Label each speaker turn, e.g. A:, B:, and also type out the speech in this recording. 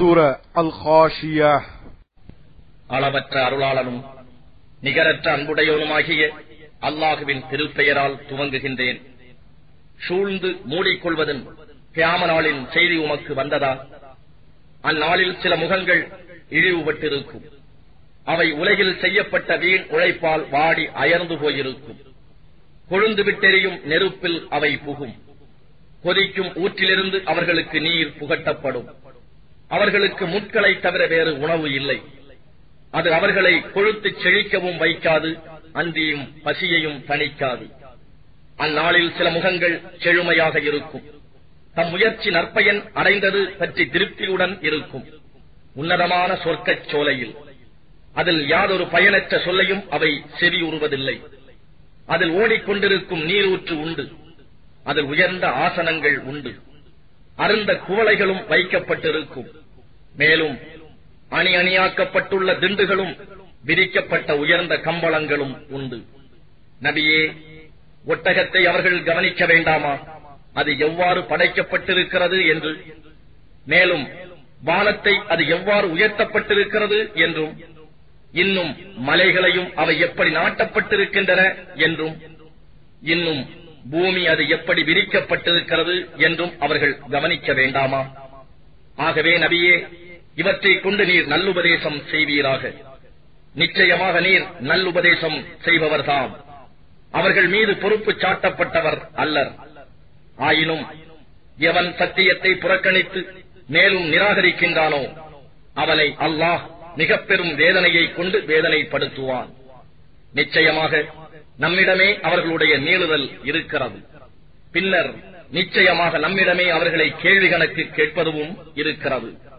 A: சூர அல் ஹாஷியா
B: அளவற்ற அருளாளனும் நிகரற்ற அன்புடையவனுமாகிய அல்லாஹுவின் திருப்பெயரால் துவங்குகின்றேன் சூழ்ந்து மூடிக்கொள்வதன் கியாம நாளின் செய்தி உமக்கு வந்ததா அந்நாளில் சில முகங்கள் இழிவுபட்டிருக்கும் அவை உலகில் செய்யப்பட்ட வீண் உழைப்பால் வாடி அயர்ந்து போயிருக்கும் கொழுந்து விட்டெறியும் நெருப்பில் அவை புகும் கொதிக்கும் ஊற்றிலிருந்து அவர்களுக்கு நீர் புகட்டப்படும் அவர்களுக்கு முட்களை தவிர வேறு உணவு இல்லை அது அவர்களை கொழுத்துச் செழிக்கவும் வைக்காது அன்றியும் பசியையும் தணிக்காது அந்நாளில் சில முகங்கள் செழுமையாக இருக்கும் தம் முயற்சி நற்பயன் அடைந்தது பற்றி திருப்தியுடன் இருக்கும் உன்னதமான சொர்க்கச் சோலையில் அதில் யாதொரு பயனற்ற சொல்லையும் அவை செவியுறுவதில்லை அதில் ஓடிக்கொண்டிருக்கும் நீரூற்று உண்டு அதில் உயர்ந்த ஆசனங்கள் உண்டு அருந்த குவளைகளும் வைக்கப்பட்டிருக்கும் மேலும் அணி அணியாக்கப்பட்டுள்ள திண்டுகளும் விரிக்கப்பட்ட உயர்ந்த கம்பளங்களும் உண்டு நபியே ஒட்டகத்தை அவர்கள் கவனிக்க வேண்டாமா அது எவ்வாறு படைக்கப்பட்டிருக்கிறது என்று மேலும் வானத்தை அது எவ்வாறு உயர்த்தப்பட்டிருக்கிறது என்றும் இன்னும் மலைகளையும் அவை எப்படி நாட்டப்பட்டிருக்கின்றன என்றும் இன்னும் பூமி அது எப்படி விரிக்கப்பட்டிருக்கிறது என்றும் அவர்கள் கவனிக்க வேண்டாமா ஆகவே நபியே இவற்றைக் கொண்டு நீர் நல்லுபதேசம் செய்வீராக நிச்சயமாக நீர் நல்லுபதேசம் செய்பவர்தாம் அவர்கள் மீது பொறுப்பு சாட்டப்பட்டவர் அல்லர் ஆயினும் எவன் சத்தியத்தை புறக்கணித்து மேலும் நிராகரிக்கின்றானோ அவனை அல்லாஹ் மிக பெரும் வேதனையை கொண்டு வேதனைப்படுத்துவான் நிச்சயமாக நம்மிடமே அவர்களுடைய நீளுதல் இருக்கிறது பின்னர் நிச்சயமாக நம்மிடமே அவர்களை கேள்வி கணக்கு கேட்பதும் இருக்கிறது